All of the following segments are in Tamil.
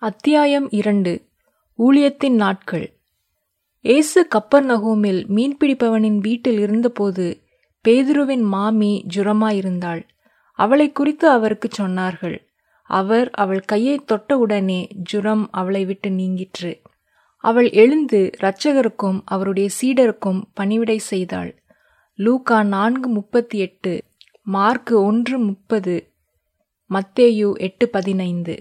அத்தியாயம் இரண்டு ஊழியத்தின் நாட்கள் இயேசு கப்பர்நகூமில் மீன்பிடிப்பவனின் வீட்டில் இருந்தபோது பேதுருவின் மாமி ஜுரமாயிருந்தாள் அவளை குறித்து அவருக்குச் சொன்னார்கள் அவர் அவள் கையை தொட்டவுடனே ஜுரம் அவளை விட்டு நீங்கிற்று அவள் எழுந்து இரட்சகருக்கும் அவருடைய சீடருக்கும் பணிவிடை செய்தாள் லூக்கா நான்கு முப்பத்தி எட்டு மார்க்கு ஒன்று முப்பது மத்தேயு எட்டு பதினைந்து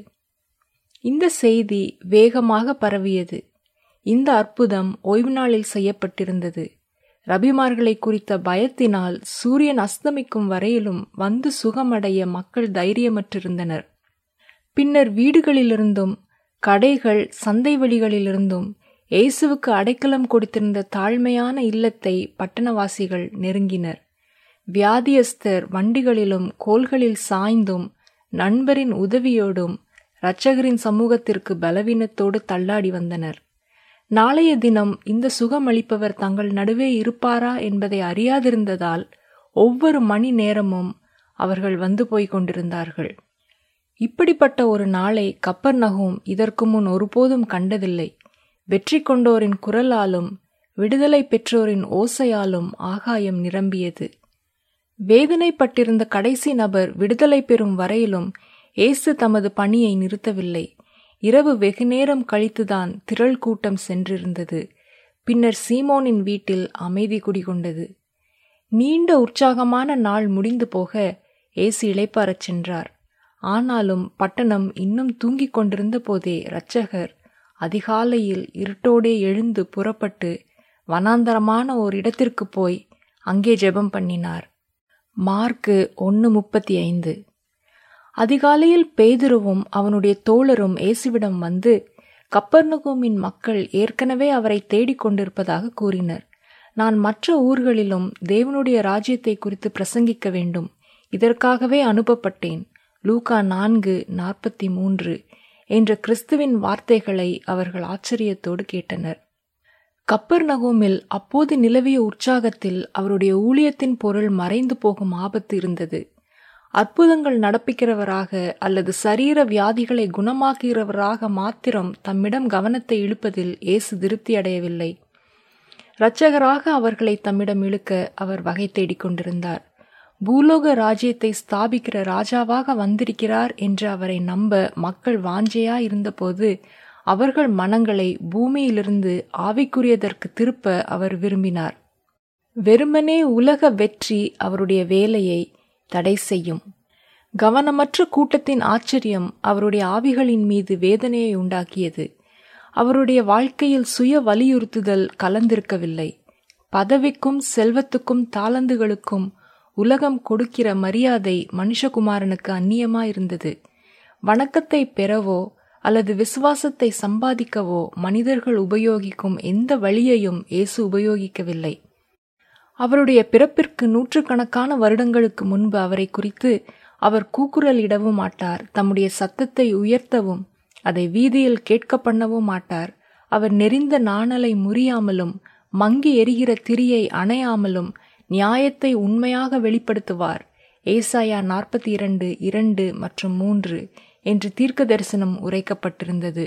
இந்த செய்தி வேகமாக பரவியது இந்த அற்புதம் ஓய்வு நாளில் செய்யப்பட்டிருந்தது ரபிமார்களை குறித்த பயத்தினால் சூரியன் அஸ்தமிக்கும் வரையிலும் வந்து சுகமடைய மக்கள் தைரியமற்றிருந்தனர் பின்னர் வீடுகளிலிருந்தும் கடைகள் சந்தை வெளிகளிலிருந்தும் இயேசுவுக்கு அடைக்கலம் கொடுத்திருந்த தாழ்மையான இல்லத்தை பட்டணவாசிகள் நெருங்கினர் வியாதியஸ்தர் வண்டிகளிலும் கோல்களில் சாய்ந்தும் நண்பரின் உதவியோடும் இரட்சகரின் சமூகத்திற்கு பலவீனத்தோடு தள்ளாடி வந்தனர் நாளைய தினம் இந்த சுகமளிப்பவர் தங்கள் நடுவே இருப்பாரா என்பதை அறியாதிருந்ததால் ஒவ்வொரு மணி நேரமும் அவர்கள் வந்து போய்க் கொண்டிருந்தார்கள் இப்படிப்பட்ட ஒரு நாளை கப்பர் நகும் இதற்கு முன் ஒருபோதும் கண்டதில்லை வெற்றி கொண்டோரின் குரலாலும் விடுதலை பெற்றோரின் ஓசையாலும் ஆகாயம் நிரம்பியது வேதனைப்பட்டிருந்த கடைசி நபர் விடுதலை பெறும் வரையிலும் இயேசு தமது பணியை நிறுத்தவில்லை இரவு வெகுநேரம் கழித்துதான் திரள் கூட்டம் சென்றிருந்தது பின்னர் சீமோனின் வீட்டில் அமைதி குடிகொண்டது நீண்ட உற்சாகமான நாள் முடிந்து போக இயேசு இளைப்பாரச் சென்றார் ஆனாலும் பட்டணம் இன்னும் தூங்கிக் கொண்டிருந்த போதே இரட்சகர் அதிகாலையில் இருட்டோடே எழுந்து புறப்பட்டு வனாந்தரமான ஓர் இடத்திற்கு போய் அங்கே ஜெபம் பண்ணினார் மார்க்கு ஒன்று முப்பத்தி ஐந்து அதிகாலையில் பேதுருவும் அவனுடைய தோழரும் இயேசுவிடம் வந்து கப்பர்நகூமின் மக்கள் ஏற்கனவே அவரை தேடிக் கொண்டிருப்பதாக கூறினர் நான் மற்ற ஊர்களிலும் தேவனுடைய ராஜ்யத்தை குறித்து பிரசங்கிக்க வேண்டும் இதற்காகவே அனுப்பப்பட்டேன் லூகா நான்கு நாற்பத்தி மூன்று என்ற கிறிஸ்துவின் வார்த்தைகளை அவர்கள் ஆச்சரியத்தோடு கேட்டனர் கப்பர் நகோமில் அப்போது நிலவிய உற்சாகத்தில் அவருடைய ஊழியத்தின் பொருள் மறைந்து போகும் ஆபத்து இருந்தது அற்புதங்கள் நடப்பிக்கிறவராக அல்லது சரீர வியாதிகளை குணமாக்குகிறவராக மாத்திரம் தம்மிடம் கவனத்தை இழுப்பதில் இயேசு திருப்தி அடையவில்லை இரட்சகராக அவர்களை தம்மிடம் இழுக்க அவர் வகை தேடிக் கொண்டிருந்தார் பூலோக ராஜ்யத்தை ஸ்தாபிக்கிற ராஜாவாக வந்திருக்கிறார் என்று அவரை நம்ப மக்கள் வாஞ்சையா இருந்தபோது அவர்கள் மனங்களை பூமியிலிருந்து ஆவிக்குரியதற்கு திருப்ப அவர் விரும்பினார் வெறுமனே உலக வெற்றி அவருடைய வேலையை தடை செய்யும் கவனமற்ற கூட்டத்தின் ஆச்சரியம் அவருடைய ஆவிகளின் மீது வேதனையை உண்டாக்கியது அவருடைய வாழ்க்கையில் சுய வலியுறுத்துதல் கலந்திருக்கவில்லை பதவிக்கும் செல்வத்துக்கும் தாளந்துகளுக்கும் உலகம் கொடுக்கிற மரியாதை மனுஷகுமாரனுக்கு அந்நியமாயிருந்தது வணக்கத்தை பெறவோ அல்லது விசுவாசத்தை சம்பாதிக்கவோ மனிதர்கள் உபயோகிக்கும் எந்த வழியையும் இயேசு உபயோகிக்கவில்லை அவருடைய பிறப்பிற்கு நூற்றுக்கணக்கான வருடங்களுக்கு முன்பு அவரை குறித்து அவர் கூக்குரல் இடவும் மாட்டார் தம்முடைய சத்தத்தை உயர்த்தவும் அதை வீதியில் கேட்க பண்ணவும் மாட்டார் அவர் நெறிந்த நாணலை முறியாமலும் மங்கி எரிகிற திரியை அணையாமலும் நியாயத்தை உண்மையாக வெளிப்படுத்துவார் ஏசாயா நாற்பத்தி இரண்டு இரண்டு மற்றும் மூன்று என்று தீர்க்க தரிசனம் உரைக்கப்பட்டிருந்தது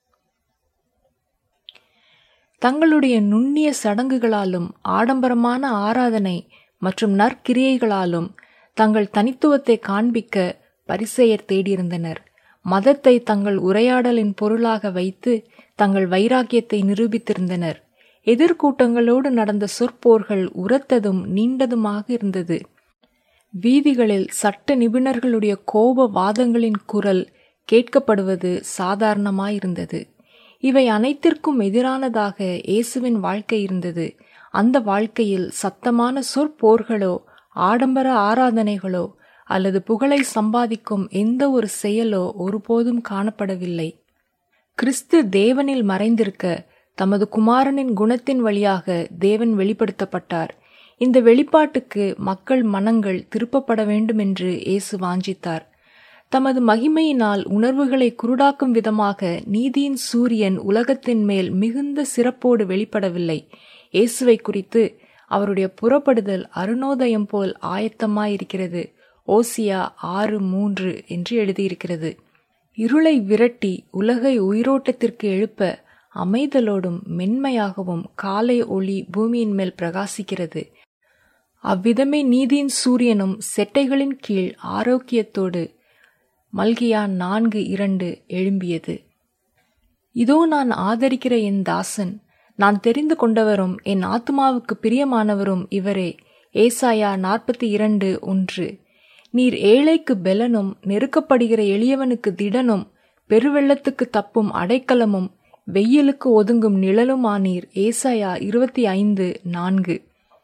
தங்களுடைய நுண்ணிய சடங்குகளாலும் ஆடம்பரமான ஆராதனை மற்றும் நற்கிரியைகளாலும் தங்கள் தனித்துவத்தை காண்பிக்க பரிசெயர் தேடியிருந்தனர் மதத்தை தங்கள் உரையாடலின் பொருளாக வைத்து தங்கள் வைராக்கியத்தை நிரூபித்திருந்தனர் எதிர்கூட்டங்களோடு நடந்த சொற்போர்கள் உரத்ததும் நீண்டதுமாக இருந்தது வீதிகளில் சட்ட நிபுணர்களுடைய கோப வாதங்களின் குரல் கேட்கப்படுவது சாதாரணமாயிருந்தது இவை அனைத்திற்கும் எதிரானதாக இயேசுவின் வாழ்க்கை இருந்தது அந்த வாழ்க்கையில் சத்தமான சொற்போர்களோ ஆடம்பர ஆராதனைகளோ அல்லது புகழை சம்பாதிக்கும் எந்த ஒரு செயலோ ஒருபோதும் காணப்படவில்லை கிறிஸ்து தேவனில் மறைந்திருக்க தமது குமாரனின் குணத்தின் வழியாக தேவன் வெளிப்படுத்தப்பட்டார் இந்த வெளிப்பாட்டுக்கு மக்கள் மனங்கள் திருப்பப்பட வேண்டும் என்று இயேசு வாஞ்சித்தார் தமது மகிமையினால் உணர்வுகளை குருடாக்கும் விதமாக நீதியின் சூரியன் உலகத்தின் மேல் மிகுந்த சிறப்போடு வெளிப்படவில்லை இயேசுவை குறித்து அவருடைய புறப்படுதல் அருணோதயம் போல் ஆயத்தமாயிருக்கிறது ஓசியா ஆறு மூன்று என்று எழுதியிருக்கிறது இருளை விரட்டி உலகை உயிரோட்டத்திற்கு எழுப்ப அமைதலோடும் மென்மையாகவும் காலை ஒளி பூமியின் மேல் பிரகாசிக்கிறது அவ்விதமே நீதியின் சூரியனும் செட்டைகளின் கீழ் ஆரோக்கியத்தோடு மல்கியா நான்கு இரண்டு எழும்பியது இதோ நான் ஆதரிக்கிற என் தாசன் நான் தெரிந்து கொண்டவரும் என் ஆத்மாவுக்கு பிரியமானவரும் இவரே ஏசாயா நாற்பத்தி இரண்டு ஒன்று நீர் ஏழைக்கு பெலனும் நெருக்கப்படுகிற எளியவனுக்கு திடனும் பெருவெள்ளத்துக்கு தப்பும் அடைக்கலமும் வெயிலுக்கு ஒதுங்கும் நிழலுமானீர் ஏசாயா இருபத்தி ஐந்து நான்கு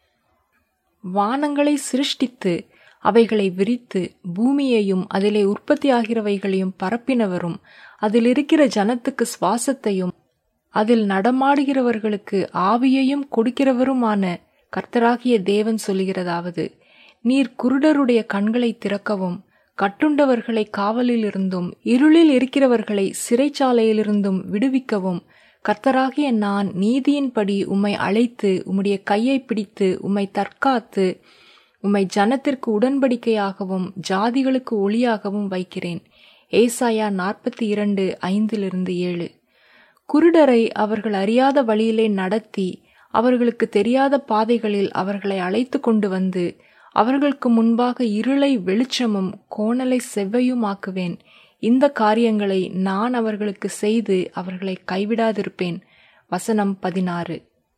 வானங்களை சிருஷ்டித்து அவைகளை விரித்து பூமியையும் அதிலே உற்பத்தியாகிறவைகளையும் பரப்பினவரும் அதில் இருக்கிற ஜனத்துக்கு சுவாசத்தையும் அதில் நடமாடுகிறவர்களுக்கு ஆவியையும் கொடுக்கிறவருமான கர்த்தராகிய தேவன் சொல்லுகிறதாவது நீர் குருடருடைய கண்களை திறக்கவும் கட்டுண்டவர்களை காவலிலிருந்தும் இருளில் இருக்கிறவர்களை சிறைச்சாலையிலிருந்தும் விடுவிக்கவும் கர்த்தராகிய நான் நீதியின்படி உம்மை அழைத்து உம்முடைய கையை பிடித்து உம்மை தற்காத்து உம்மை ஜனத்திற்கு உடன்படிக்கையாகவும் ஜாதிகளுக்கு ஒளியாகவும் வைக்கிறேன் ஏசாயா நாற்பத்தி இரண்டு ஐந்திலிருந்து ஏழு குருடரை அவர்கள் அறியாத வழியிலே நடத்தி அவர்களுக்கு தெரியாத பாதைகளில் அவர்களை அழைத்து கொண்டு வந்து அவர்களுக்கு முன்பாக இருளை வெளிச்சமும் கோணலை செவ்வையுமாக்குவேன் இந்த காரியங்களை நான் அவர்களுக்கு செய்து அவர்களை கைவிடாதிருப்பேன் வசனம் பதினாறு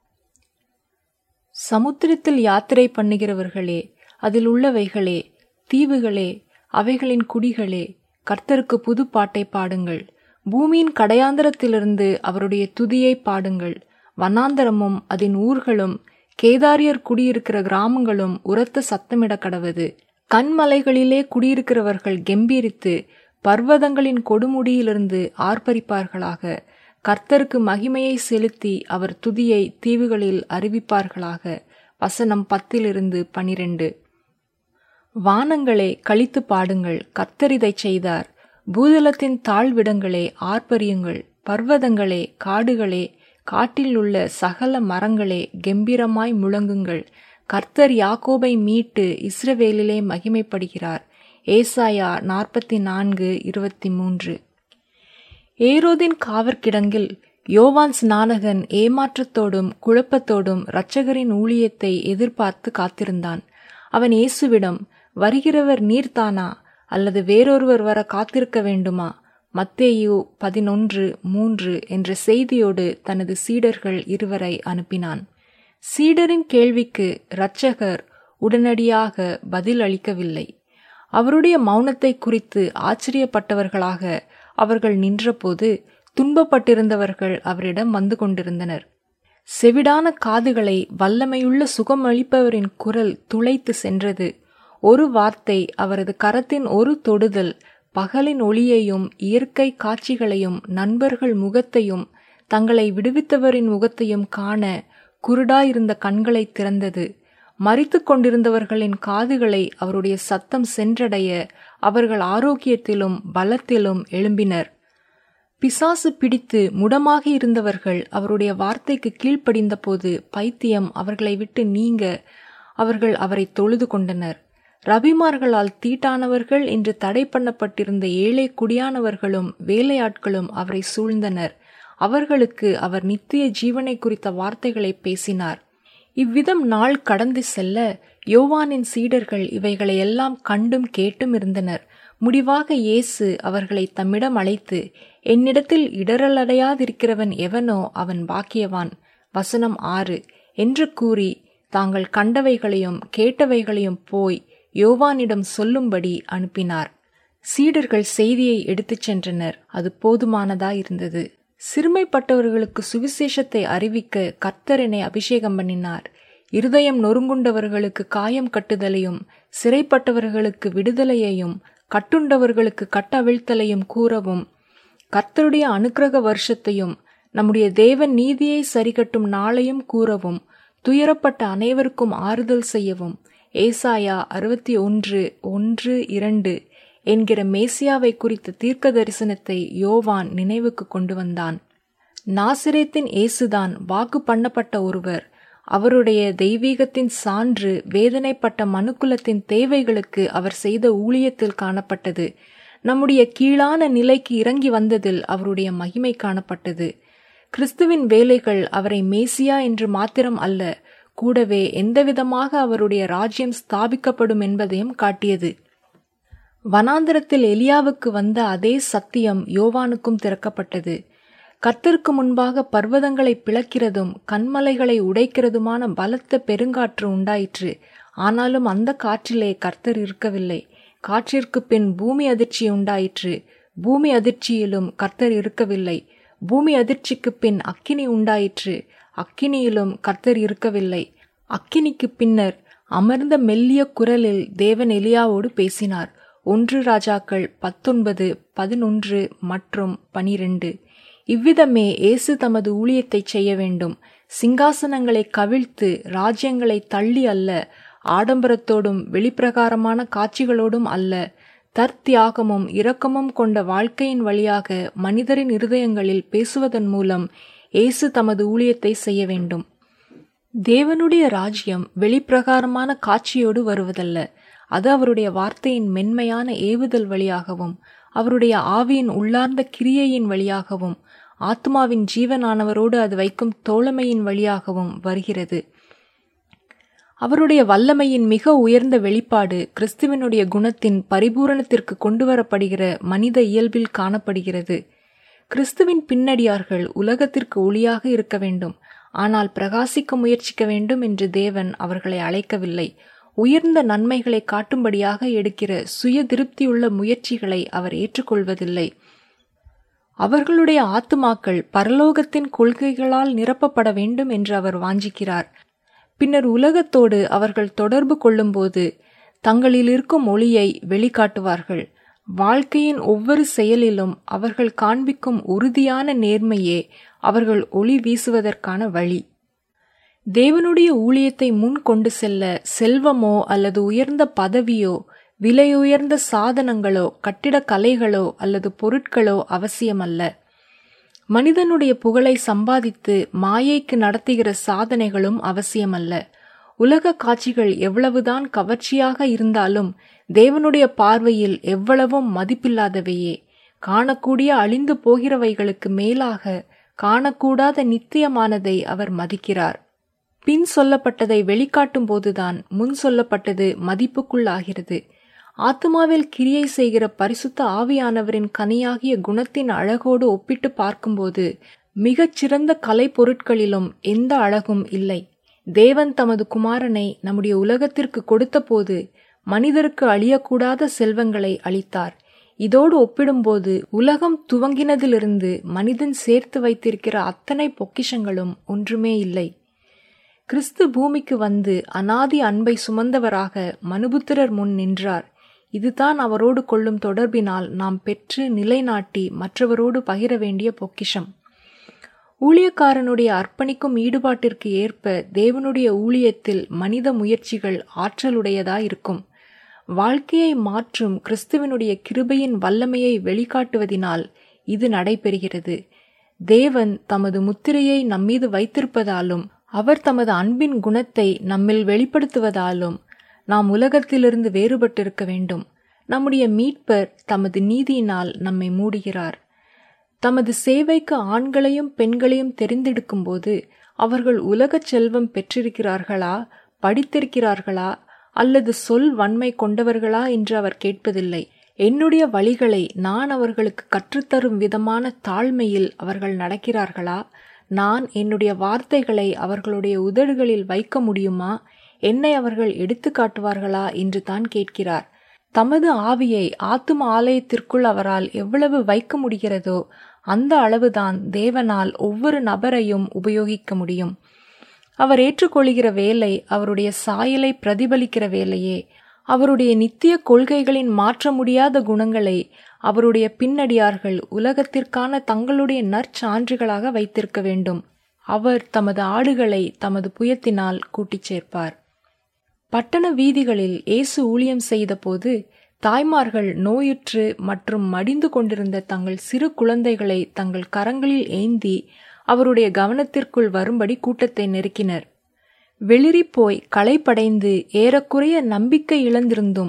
சமுத்திரத்தில் யாத்திரை பண்ணுகிறவர்களே அதில் உள்ளவைகளே தீவுகளே அவைகளின் குடிகளே கர்த்தருக்கு புது பாட்டை பாடுங்கள் பூமியின் கடையாந்தரத்திலிருந்து அவருடைய துதியை பாடுங்கள் வனாந்தரமும் அதன் ஊர்களும் கேதாரியர் குடியிருக்கிற கிராமங்களும் உரத்த சத்தமிட கடவது கண்மலைகளிலே குடியிருக்கிறவர்கள் கெம்பீரித்து பர்வதங்களின் கொடுமுடியிலிருந்து ஆர்ப்பரிப்பார்களாக கர்த்தருக்கு மகிமையை செலுத்தி அவர் துதியை தீவுகளில் அறிவிப்பார்களாக வசனம் பத்திலிருந்து பனிரெண்டு வானங்களே கழித்து பாடுங்கள் கர்த்தர் இதை செய்தார் பூதலத்தின் தாழ்விடங்களே ஆர்ப்பரியுங்கள் பர்வதங்களே காடுகளே காட்டில் உள்ள சகல மரங்களே கெம்பீரமாய் முழங்குங்கள் கர்த்தர் யாக்கோபை மீட்டு இஸ்ரவேலிலே மகிமைப்படுகிறார் ஏசாயா நாற்பத்தி நான்கு இருபத்தி மூன்று ஏரோதின் காவற்கிடங்கில் யோவான் ஸ்நானகன் ஏமாற்றத்தோடும் குழப்பத்தோடும் இரட்சகரின் ஊழியத்தை எதிர்பார்த்து காத்திருந்தான் அவன் இயேசுவிடம் வருகிறவர் நீர்தானா அல்லது வேறொருவர் வர காத்திருக்க வேண்டுமா மத்தேயு பதினொன்று மூன்று என்ற செய்தியோடு தனது சீடர்கள் இருவரை அனுப்பினான் சீடரின் கேள்விக்கு இரட்சகர் உடனடியாக பதில் அளிக்கவில்லை அவருடைய மௌனத்தை குறித்து ஆச்சரியப்பட்டவர்களாக அவர்கள் நின்றபோது துன்பப்பட்டிருந்தவர்கள் அவரிடம் வந்து கொண்டிருந்தனர் செவிடான காதுகளை வல்லமையுள்ள சுகமளிப்பவரின் குரல் துளைத்து சென்றது ஒரு வார்த்தை அவரது கரத்தின் ஒரு தொடுதல் பகலின் ஒளியையும் இயற்கை காட்சிகளையும் நண்பர்கள் முகத்தையும் தங்களை விடுவித்தவரின் முகத்தையும் காண குருடாயிருந்த கண்களை திறந்தது மறித்து கொண்டிருந்தவர்களின் காதுகளை அவருடைய சத்தம் சென்றடைய அவர்கள் ஆரோக்கியத்திலும் பலத்திலும் எழும்பினர் பிசாசு பிடித்து முடமாக இருந்தவர்கள் அவருடைய வார்த்தைக்கு கீழ்ப்படிந்த போது பைத்தியம் அவர்களை விட்டு நீங்க அவர்கள் அவரை தொழுது கொண்டனர் ரபிமார்களால் தீட்டானவர்கள் என்று தடை பண்ணப்பட்டிருந்த ஏழை குடியானவர்களும் வேலையாட்களும் அவரை சூழ்ந்தனர் அவர்களுக்கு அவர் நித்திய ஜீவனை குறித்த வார்த்தைகளை பேசினார் இவ்விதம் நாள் கடந்து செல்ல யோவானின் சீடர்கள் இவைகளை எல்லாம் கண்டும் கேட்டும் இருந்தனர் முடிவாக இயேசு அவர்களை தம்மிடம் அழைத்து என்னிடத்தில் இடரலடையாதிருக்கிறவன் எவனோ அவன் பாக்கியவான் வசனம் ஆறு என்று கூறி தாங்கள் கண்டவைகளையும் கேட்டவைகளையும் போய் யோவானிடம் சொல்லும்படி அனுப்பினார் சீடர்கள் செய்தியை எடுத்துச் சென்றனர் அது போதுமானதாயிருந்தது சிறுமைப்பட்டவர்களுக்கு சுவிசேஷத்தை அறிவிக்க கர்த்தர் என்னை அபிஷேகம் பண்ணினார் இருதயம் நொறுங்குண்டவர்களுக்கு காயம் கட்டுதலையும் சிறைப்பட்டவர்களுக்கு விடுதலையையும் கட்டுண்டவர்களுக்கு கட்டவிழ்த்தலையும் கூறவும் கர்த்தருடைய அனுக்கிரக வருஷத்தையும் நம்முடைய தேவன் நீதியை சரிகட்டும் நாளையும் கூறவும் துயரப்பட்ட அனைவருக்கும் ஆறுதல் செய்யவும் ஏசாயா அறுபத்தி ஒன்று ஒன்று இரண்டு என்கிற மேசியாவை குறித்த தீர்க்க தரிசனத்தை யோவான் நினைவுக்கு கொண்டு வந்தான் நாசிரேத்தின் இயேசுதான் வாக்கு பண்ணப்பட்ட ஒருவர் அவருடைய தெய்வீகத்தின் சான்று வேதனைப்பட்ட மனுக்குலத்தின் தேவைகளுக்கு அவர் செய்த ஊழியத்தில் காணப்பட்டது நம்முடைய கீழான நிலைக்கு இறங்கி வந்ததில் அவருடைய மகிமை காணப்பட்டது கிறிஸ்துவின் வேலைகள் அவரை மேசியா என்று மாத்திரம் அல்ல கூடவே எந்தவிதமாக அவருடைய ராஜ்யம் ஸ்தாபிக்கப்படும் என்பதையும் காட்டியது வனாந்திரத்தில் எலியாவுக்கு வந்த அதே சத்தியம் யோவானுக்கும் திறக்கப்பட்டது கர்த்தருக்கு முன்பாக பர்வதங்களை பிளக்கிறதும் கண்மலைகளை உடைக்கிறதுமான பலத்த பெருங்காற்று உண்டாயிற்று ஆனாலும் அந்த காற்றிலே கர்த்தர் இருக்கவில்லை காற்றிற்கு பின் பூமி அதிர்ச்சி உண்டாயிற்று பூமி அதிர்ச்சியிலும் கர்த்தர் இருக்கவில்லை பூமி அதிர்ச்சிக்கு பின் அக்கினி உண்டாயிற்று அக்கினியிலும் கர்த்தர் இருக்கவில்லை அக்கினிக்கு பின்னர் அமர்ந்த மெல்லிய குரலில் தேவன் எலியாவோடு பேசினார் ஒன்று ராஜாக்கள் பத்தொன்பது பதினொன்று மற்றும் பனிரெண்டு இவ்விதமே இயேசு தமது ஊழியத்தை செய்ய வேண்டும் சிங்காசனங்களை கவிழ்த்து ராஜ்யங்களை தள்ளி அல்ல ஆடம்பரத்தோடும் வெளிப்பிரகாரமான காட்சிகளோடும் அல்ல தற்தியாகமும் இரக்கமும் கொண்ட வாழ்க்கையின் வழியாக மனிதரின் இருதயங்களில் பேசுவதன் மூலம் இயேசு தமது ஊழியத்தை செய்ய வேண்டும் தேவனுடைய ராஜ்யம் வெளிப்பிரகாரமான காட்சியோடு வருவதல்ல அது அவருடைய வார்த்தையின் மென்மையான ஏவுதல் வழியாகவும் அவருடைய ஆவியின் உள்ளார்ந்த கிரியையின் வழியாகவும் ஆத்மாவின் ஜீவனானவரோடு அது வைக்கும் தோழமையின் வழியாகவும் வருகிறது அவருடைய வல்லமையின் மிக உயர்ந்த வெளிப்பாடு கிறிஸ்துவனுடைய குணத்தின் பரிபூரணத்திற்கு கொண்டு வரப்படுகிற மனித இயல்பில் காணப்படுகிறது கிறிஸ்துவின் பின்னடியார்கள் உலகத்திற்கு ஒளியாக இருக்க வேண்டும் ஆனால் பிரகாசிக்க முயற்சிக்க வேண்டும் என்று தேவன் அவர்களை அழைக்கவில்லை உயர்ந்த நன்மைகளை காட்டும்படியாக எடுக்கிற சுய திருப்தியுள்ள முயற்சிகளை அவர் ஏற்றுக்கொள்வதில்லை அவர்களுடைய ஆத்துமாக்கள் பரலோகத்தின் கொள்கைகளால் நிரப்பப்பட வேண்டும் என்று அவர் வாஞ்சிக்கிறார் பின்னர் உலகத்தோடு அவர்கள் தொடர்பு கொள்ளும்போது தங்களில் இருக்கும் ஒளியை வெளிக்காட்டுவார்கள் வாழ்க்கையின் ஒவ்வொரு செயலிலும் அவர்கள் காண்பிக்கும் உறுதியான நேர்மையே அவர்கள் ஒளி வீசுவதற்கான வழி தேவனுடைய ஊழியத்தை முன் கொண்டு செல்ல செல்வமோ அல்லது உயர்ந்த பதவியோ விலையுயர்ந்த சாதனங்களோ கட்டிடக் கலைகளோ அல்லது பொருட்களோ அவசியமல்ல மனிதனுடைய புகழை சம்பாதித்து மாயைக்கு நடத்துகிற சாதனைகளும் அவசியமல்ல உலக காட்சிகள் எவ்வளவுதான் கவர்ச்சியாக இருந்தாலும் தேவனுடைய பார்வையில் எவ்வளவும் மதிப்பில்லாதவையே காணக்கூடிய அழிந்து போகிறவைகளுக்கு மேலாக காணக்கூடாத நித்தியமானதை அவர் மதிக்கிறார் பின் சொல்லப்பட்டதை வெளிக்காட்டும் போதுதான் முன் சொல்லப்பட்டது மதிப்புக்குள்ளாகிறது ஆத்மாவில் கிரியை செய்கிற பரிசுத்த ஆவியானவரின் கனியாகிய குணத்தின் அழகோடு ஒப்பிட்டு பார்க்கும்போது மிகச் சிறந்த கலை பொருட்களிலும் எந்த அழகும் இல்லை தேவன் தமது குமாரனை நம்முடைய உலகத்திற்கு கொடுத்தபோது மனிதருக்கு அழியக்கூடாத செல்வங்களை அளித்தார் இதோடு ஒப்பிடும்போது உலகம் துவங்கினதிலிருந்து மனிதன் சேர்த்து வைத்திருக்கிற அத்தனை பொக்கிஷங்களும் ஒன்றுமே இல்லை கிறிஸ்து பூமிக்கு வந்து அனாதி அன்பை சுமந்தவராக மனுபுத்திரர் முன் நின்றார் இதுதான் அவரோடு கொள்ளும் தொடர்பினால் நாம் பெற்று நிலைநாட்டி மற்றவரோடு பகிர வேண்டிய பொக்கிஷம் ஊழியக்காரனுடைய அர்ப்பணிக்கும் ஈடுபாட்டிற்கு ஏற்ப தேவனுடைய ஊழியத்தில் மனித முயற்சிகள் ஆற்றலுடையதாயிருக்கும் வாழ்க்கையை மாற்றும் கிறிஸ்துவனுடைய கிருபையின் வல்லமையை வெளிக்காட்டுவதினால் இது நடைபெறுகிறது தேவன் தமது முத்திரையை நம்மீது வைத்திருப்பதாலும் அவர் தமது அன்பின் குணத்தை நம்மில் வெளிப்படுத்துவதாலும் நாம் உலகத்திலிருந்து வேறுபட்டிருக்க வேண்டும் நம்முடைய மீட்பர் தமது நீதியினால் நம்மை மூடுகிறார் தமது சேவைக்கு ஆண்களையும் பெண்களையும் தெரிந்தெடுக்கும்போது அவர்கள் உலகச் செல்வம் பெற்றிருக்கிறார்களா படித்திருக்கிறார்களா அல்லது சொல் வன்மை கொண்டவர்களா என்று அவர் கேட்பதில்லை என்னுடைய வழிகளை நான் அவர்களுக்கு கற்றுத்தரும் விதமான தாழ்மையில் அவர்கள் நடக்கிறார்களா நான் என்னுடைய வார்த்தைகளை அவர்களுடைய உதடுகளில் வைக்க முடியுமா என்னை அவர்கள் எடுத்து காட்டுவார்களா என்று தான் கேட்கிறார் தமது ஆவியை ஆத்தும ஆலயத்திற்குள் அவரால் எவ்வளவு வைக்க முடிகிறதோ அந்த அளவுதான் தேவனால் ஒவ்வொரு நபரையும் உபயோகிக்க முடியும் அவர் ஏற்றுக்கொள்கிற வேலை அவருடைய சாயலை பிரதிபலிக்கிற வேலையே அவருடைய நித்திய கொள்கைகளின் மாற்ற முடியாத குணங்களை அவருடைய பின்னடியார்கள் உலகத்திற்கான தங்களுடைய நற்சான்றுகளாக வைத்திருக்க வேண்டும் அவர் தமது ஆடுகளை தமது புயத்தினால் கூட்டிச் சேர்ப்பார் பட்டண வீதிகளில் இயேசு ஊழியம் செய்தபோது தாய்மார்கள் நோயுற்று மற்றும் மடிந்து கொண்டிருந்த தங்கள் சிறு குழந்தைகளை தங்கள் கரங்களில் ஏந்தி அவருடைய கவனத்திற்குள் வரும்படி கூட்டத்தை நெருக்கினர் வெளிரி போய் களைப்படைந்து ஏறக்குறைய நம்பிக்கை இழந்திருந்தும்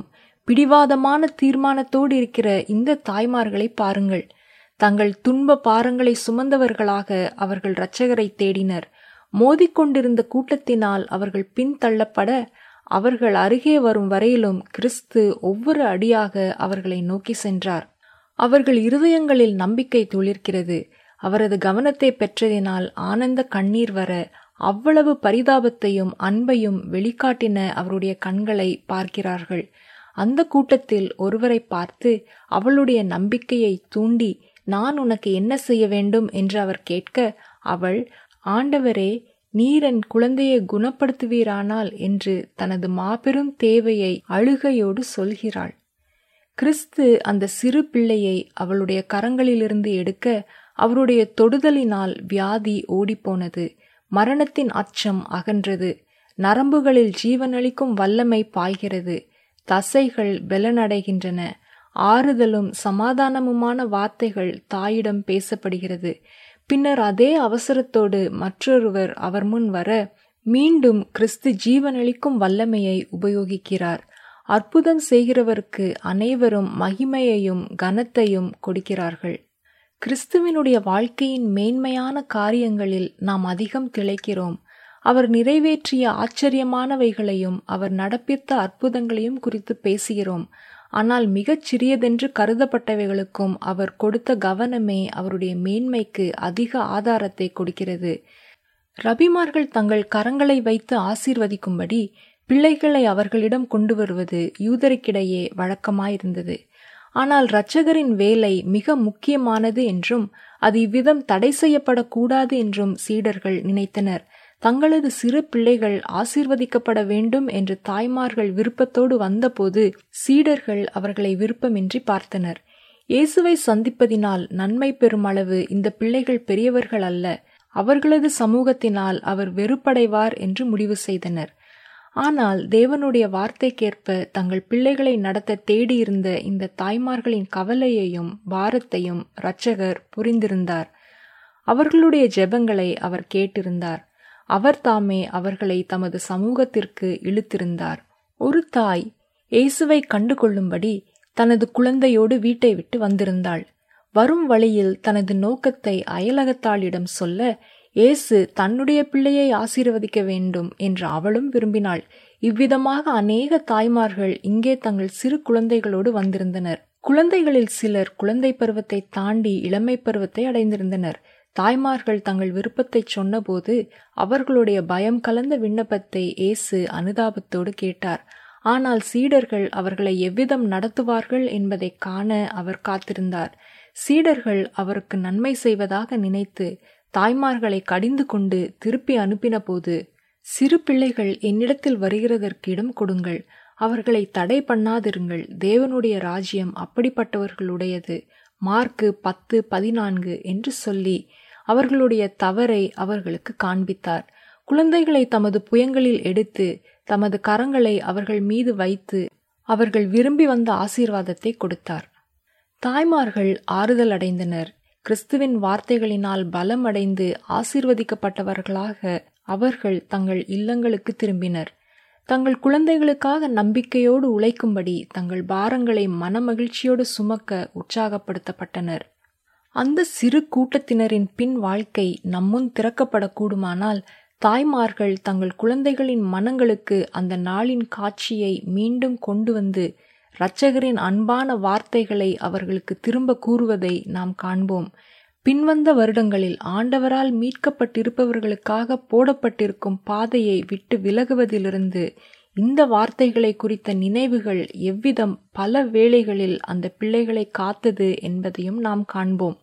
பிடிவாதமான தீர்மானத்தோடு இருக்கிற இந்த தாய்மார்களை பாருங்கள் தங்கள் துன்ப பாரங்களை சுமந்தவர்களாக அவர்கள் இரட்சகரை தேடினர் மோதிக்கொண்டிருந்த கூட்டத்தினால் அவர்கள் பின்தள்ளப்பட அவர்கள் அருகே வரும் வரையிலும் கிறிஸ்து ஒவ்வொரு அடியாக அவர்களை நோக்கி சென்றார் அவர்கள் இருதயங்களில் நம்பிக்கை துளிர்க்கிறது அவரது கவனத்தை பெற்றதினால் ஆனந்த கண்ணீர் வர அவ்வளவு பரிதாபத்தையும் அன்பையும் வெளிக்காட்டின அவருடைய கண்களை பார்க்கிறார்கள் அந்த கூட்டத்தில் ஒருவரை பார்த்து அவளுடைய நம்பிக்கையை தூண்டி நான் உனக்கு என்ன செய்ய வேண்டும் என்று அவர் கேட்க அவள் ஆண்டவரே நீர் என் குழந்தையை குணப்படுத்துவீரானால் என்று தனது மாபெரும் தேவையை அழுகையோடு சொல்கிறாள் கிறிஸ்து அந்த சிறு பிள்ளையை அவளுடைய கரங்களிலிருந்து எடுக்க அவருடைய தொடுதலினால் வியாதி ஓடிப்போனது மரணத்தின் அச்சம் அகன்றது நரம்புகளில் ஜீவனளிக்கும் வல்லமை பாய்கிறது தசைகள் பலனடைகின்றன ஆறுதலும் சமாதானமுமான வார்த்தைகள் தாயிடம் பேசப்படுகிறது பின்னர் அதே அவசரத்தோடு மற்றொருவர் அவர் முன் வர மீண்டும் கிறிஸ்து ஜீவனளிக்கும் வல்லமையை உபயோகிக்கிறார் அற்புதம் செய்கிறவருக்கு அனைவரும் மகிமையையும் கனத்தையும் கொடுக்கிறார்கள் கிறிஸ்துவினுடைய வாழ்க்கையின் மேன்மையான காரியங்களில் நாம் அதிகம் திளைக்கிறோம் அவர் நிறைவேற்றிய ஆச்சரியமானவைகளையும் அவர் நடப்பித்த அற்புதங்களையும் குறித்து பேசுகிறோம் ஆனால் மிகச் சிறியதென்று கருதப்பட்டவைகளுக்கும் அவர் கொடுத்த கவனமே அவருடைய மேன்மைக்கு அதிக ஆதாரத்தை கொடுக்கிறது ரபிமார்கள் தங்கள் கரங்களை வைத்து ஆசீர்வதிக்கும்படி பிள்ளைகளை அவர்களிடம் கொண்டு வருவது யூதருக்கிடையே வழக்கமாயிருந்தது ஆனால் இரட்சகரின் வேலை மிக முக்கியமானது என்றும் அது இவ்விதம் தடை செய்யப்படக்கூடாது என்றும் சீடர்கள் நினைத்தனர் தங்களது சிறு பிள்ளைகள் ஆசீர்வதிக்கப்பட வேண்டும் என்று தாய்மார்கள் விருப்பத்தோடு வந்தபோது சீடர்கள் அவர்களை விருப்பமின்றி பார்த்தனர் இயேசுவை சந்திப்பதினால் நன்மை பெறும் அளவு இந்த பிள்ளைகள் பெரியவர்கள் அல்ல அவர்களது சமூகத்தினால் அவர் வெறுப்படைவார் என்று முடிவு செய்தனர் ஆனால் தேவனுடைய வார்த்தைக்கேற்ப தங்கள் பிள்ளைகளை நடத்த தேடியிருந்த இந்த தாய்மார்களின் கவலையையும் பாரத்தையும் இரட்சகர் புரிந்திருந்தார் அவர்களுடைய ஜெபங்களை அவர் கேட்டிருந்தார் அவர் தாமே அவர்களை தமது சமூகத்திற்கு இழுத்திருந்தார் ஒரு தாய் இயேசுவை கண்டு கொள்ளும்படி தனது குழந்தையோடு வீட்டை விட்டு வந்திருந்தாள் வரும் வழியில் தனது நோக்கத்தை அயலகத்தாளிடம் சொல்ல இயேசு தன்னுடைய பிள்ளையை ஆசீர்வதிக்க வேண்டும் என்று அவளும் விரும்பினாள் இவ்விதமாக அநேக தாய்மார்கள் இங்கே தங்கள் சிறு குழந்தைகளோடு வந்திருந்தனர் குழந்தைகளில் சிலர் குழந்தை பருவத்தை தாண்டி இளமை பருவத்தை அடைந்திருந்தனர் தாய்மார்கள் தங்கள் விருப்பத்தை சொன்னபோது அவர்களுடைய பயம் கலந்த விண்ணப்பத்தை இயேசு அனுதாபத்தோடு கேட்டார் ஆனால் சீடர்கள் அவர்களை எவ்விதம் நடத்துவார்கள் என்பதை காண அவர் காத்திருந்தார் சீடர்கள் அவருக்கு நன்மை செய்வதாக நினைத்து தாய்மார்களை கடிந்து கொண்டு திருப்பி அனுப்பின போது சிறு பிள்ளைகள் என்னிடத்தில் வருகிறதற்கு இடம் கொடுங்கள் அவர்களை தடை பண்ணாதிருங்கள் தேவனுடைய ராஜ்யம் அப்படிப்பட்டவர்களுடையது மார்க்கு பத்து பதினான்கு என்று சொல்லி அவர்களுடைய தவறை அவர்களுக்கு காண்பித்தார் குழந்தைகளை தமது புயங்களில் எடுத்து தமது கரங்களை அவர்கள் மீது வைத்து அவர்கள் விரும்பி வந்த ஆசீர்வாதத்தை கொடுத்தார் தாய்மார்கள் ஆறுதல் அடைந்தனர் கிறிஸ்துவின் வார்த்தைகளினால் பலம் அடைந்து ஆசீர்வதிக்கப்பட்டவர்களாக அவர்கள் தங்கள் இல்லங்களுக்கு திரும்பினர் தங்கள் குழந்தைகளுக்காக நம்பிக்கையோடு உழைக்கும்படி தங்கள் பாரங்களை மனமகிழ்ச்சியோடு சுமக்க உற்சாகப்படுத்தப்பட்டனர் அந்த சிறு கூட்டத்தினரின் பின் வாழ்க்கை நம்முன் திறக்கப்படக்கூடுமானால் தாய்மார்கள் தங்கள் குழந்தைகளின் மனங்களுக்கு அந்த நாளின் காட்சியை மீண்டும் கொண்டு வந்து இரட்சகரின் அன்பான வார்த்தைகளை அவர்களுக்கு திரும்ப கூறுவதை நாம் காண்போம் பின்வந்த வருடங்களில் ஆண்டவரால் மீட்கப்பட்டிருப்பவர்களுக்காக போடப்பட்டிருக்கும் பாதையை விட்டு விலகுவதிலிருந்து இந்த வார்த்தைகளை குறித்த நினைவுகள் எவ்விதம் பல வேளைகளில் அந்த பிள்ளைகளை காத்தது என்பதையும் நாம் காண்போம்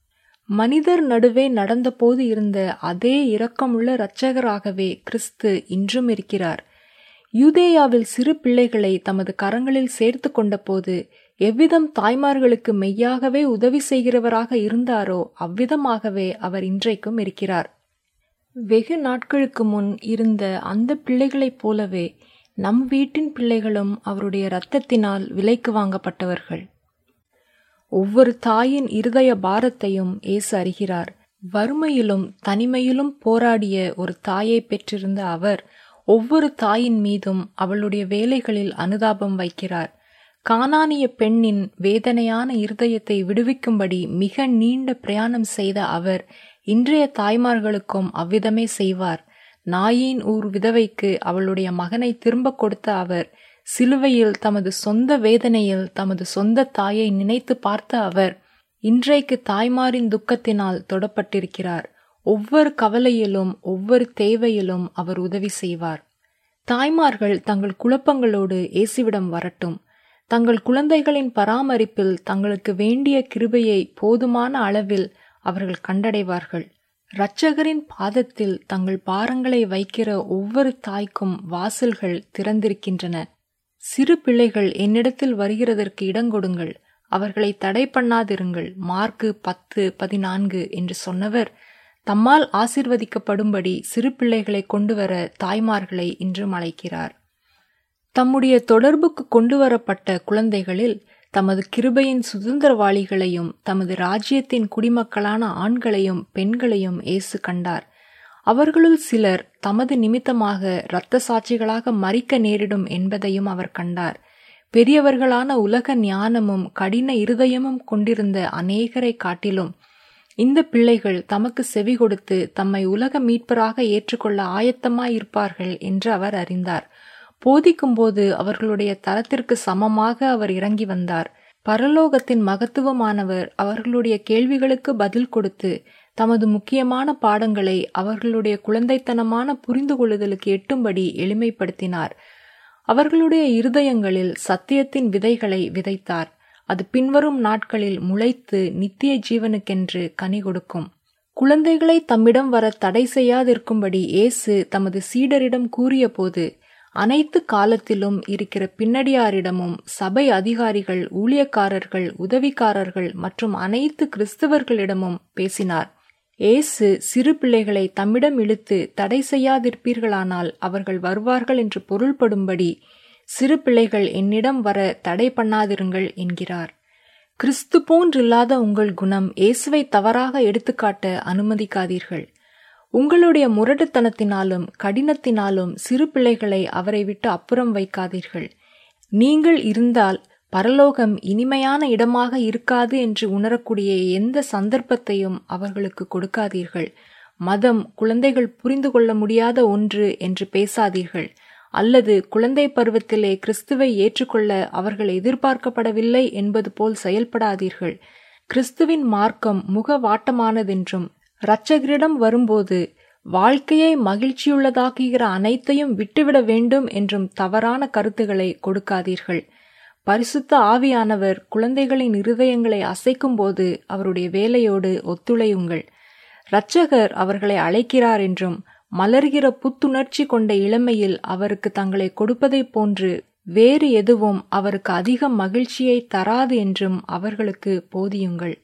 மனிதர் நடுவே நடந்தபோது இருந்த அதே இரக்கமுள்ள இரட்சகராகவே கிறிஸ்து இன்றும் இருக்கிறார் யூதேயாவில் சிறு பிள்ளைகளை தமது கரங்களில் சேர்த்து கொண்டபோது எவ்விதம் தாய்மார்களுக்கு மெய்யாகவே உதவி செய்கிறவராக இருந்தாரோ அவ்விதமாகவே அவர் இன்றைக்கும் இருக்கிறார் வெகு நாட்களுக்கு முன் இருந்த அந்த பிள்ளைகளைப் போலவே நம் வீட்டின் பிள்ளைகளும் அவருடைய இரத்தத்தினால் விலைக்கு வாங்கப்பட்டவர்கள் ஒவ்வொரு தாயின் இருதய பாரத்தையும் இயேசு அறிகிறார் வறுமையிலும் தனிமையிலும் போராடிய ஒரு தாயை பெற்றிருந்த அவர் ஒவ்வொரு தாயின் மீதும் அவளுடைய வேலைகளில் அனுதாபம் வைக்கிறார் கானானிய பெண்ணின் வேதனையான இருதயத்தை விடுவிக்கும்படி மிக நீண்ட பிரயாணம் செய்த அவர் இன்றைய தாய்மார்களுக்கும் அவ்விதமே செய்வார் நாயின் ஊர் விதவைக்கு அவளுடைய மகனை திரும்ப கொடுத்த அவர் சிலுவையில் தமது சொந்த வேதனையில் தமது சொந்த தாயை நினைத்து பார்த்த அவர் இன்றைக்கு தாய்மாரின் துக்கத்தினால் தொடப்பட்டிருக்கிறார் ஒவ்வொரு கவலையிலும் ஒவ்வொரு தேவையிலும் அவர் உதவி செய்வார் தாய்மார்கள் தங்கள் குழப்பங்களோடு இயேசுவிடம் வரட்டும் தங்கள் குழந்தைகளின் பராமரிப்பில் தங்களுக்கு வேண்டிய கிருபையை போதுமான அளவில் அவர்கள் கண்டடைவார்கள் இரட்சகரின் பாதத்தில் தங்கள் பாரங்களை வைக்கிற ஒவ்வொரு தாய்க்கும் வாசல்கள் திறந்திருக்கின்றன சிறு பிள்ளைகள் என்னிடத்தில் வருகிறதற்கு இடங்கொடுங்கள் அவர்களை தடை பண்ணாதிருங்கள் மார்க்கு பத்து பதினான்கு என்று சொன்னவர் தம்மால் ஆசிர்வதிக்கப்படும்படி சிறு பிள்ளைகளை கொண்டுவர தாய்மார்களை இன்றும் அழைக்கிறார் தம்முடைய தொடர்புக்கு கொண்டு வரப்பட்ட குழந்தைகளில் தமது கிருபையின் சுதந்திரவாளிகளையும் தமது ராஜ்யத்தின் குடிமக்களான ஆண்களையும் பெண்களையும் இயேசு கண்டார் அவர்களுள் சிலர் தமது நிமித்தமாக இரத்த சாட்சிகளாக மறிக்க நேரிடும் என்பதையும் அவர் கண்டார் பெரியவர்களான உலக ஞானமும் கடின இருதயமும் கொண்டிருந்த அநேகரை காட்டிலும் இந்த பிள்ளைகள் தமக்கு செவி கொடுத்து தம்மை உலக மீட்பராக ஏற்றுக்கொள்ள ஆயத்தமாயிருப்பார்கள் என்று அவர் அறிந்தார் போதிக்கும்போது அவர்களுடைய தரத்திற்கு சமமாக அவர் இறங்கி வந்தார் பரலோகத்தின் மகத்துவமானவர் அவர்களுடைய கேள்விகளுக்கு பதில் கொடுத்து தமது முக்கியமான பாடங்களை அவர்களுடைய குழந்தைத்தனமான புரிந்து கொள்ளுதலுக்கு எட்டும்படி எளிமைப்படுத்தினார் அவர்களுடைய இருதயங்களில் சத்தியத்தின் விதைகளை விதைத்தார் அது பின்வரும் நாட்களில் முளைத்து நித்திய ஜீவனுக்கென்று கனி கொடுக்கும் குழந்தைகளை தம்மிடம் வர தடை செய்யாதிருக்கும்படி இயேசு தமது சீடரிடம் கூறியபோது அனைத்து காலத்திலும் இருக்கிற பின்னடியாரிடமும் சபை அதிகாரிகள் ஊழியக்காரர்கள் உதவிக்காரர்கள் மற்றும் அனைத்து கிறிஸ்தவர்களிடமும் பேசினார் இயேசு சிறு பிள்ளைகளை தம்மிடம் இழுத்து தடை செய்யாதிருப்பீர்களானால் அவர்கள் வருவார்கள் என்று பொருள்படும்படி சிறு பிள்ளைகள் என்னிடம் வர தடை பண்ணாதிருங்கள் என்கிறார் கிறிஸ்து போன்றில்லாத உங்கள் குணம் இயேசுவை தவறாக எடுத்துக்காட்ட அனுமதிக்காதீர்கள் உங்களுடைய முரட்டுத்தனத்தினாலும் கடினத்தினாலும் சிறு பிள்ளைகளை அவரை விட்டு அப்புறம் வைக்காதீர்கள் நீங்கள் இருந்தால் பரலோகம் இனிமையான இடமாக இருக்காது என்று உணரக்கூடிய எந்த சந்தர்ப்பத்தையும் அவர்களுக்கு கொடுக்காதீர்கள் மதம் குழந்தைகள் புரிந்து கொள்ள முடியாத ஒன்று என்று பேசாதீர்கள் அல்லது குழந்தை பருவத்திலே கிறிஸ்துவை ஏற்றுக்கொள்ள அவர்கள் எதிர்பார்க்கப்படவில்லை என்பது போல் செயல்படாதீர்கள் கிறிஸ்துவின் மார்க்கம் முக வாட்டமானதென்றும் இரட்சகரிடம் வரும்போது வாழ்க்கையை மகிழ்ச்சியுள்ளதாக்குகிற அனைத்தையும் விட்டுவிட வேண்டும் என்றும் தவறான கருத்துக்களை கொடுக்காதீர்கள் பரிசுத்த ஆவியானவர் குழந்தைகளின் இருதயங்களை அசைக்கும் போது அவருடைய வேலையோடு ஒத்துழையுங்கள் இரட்சகர் அவர்களை அழைக்கிறார் என்றும் மலர்கிற புத்துணர்ச்சி கொண்ட இளமையில் அவருக்கு தங்களை கொடுப்பதைப் போன்று வேறு எதுவும் அவருக்கு அதிக மகிழ்ச்சியை தராது என்றும் அவர்களுக்கு போதியுங்கள்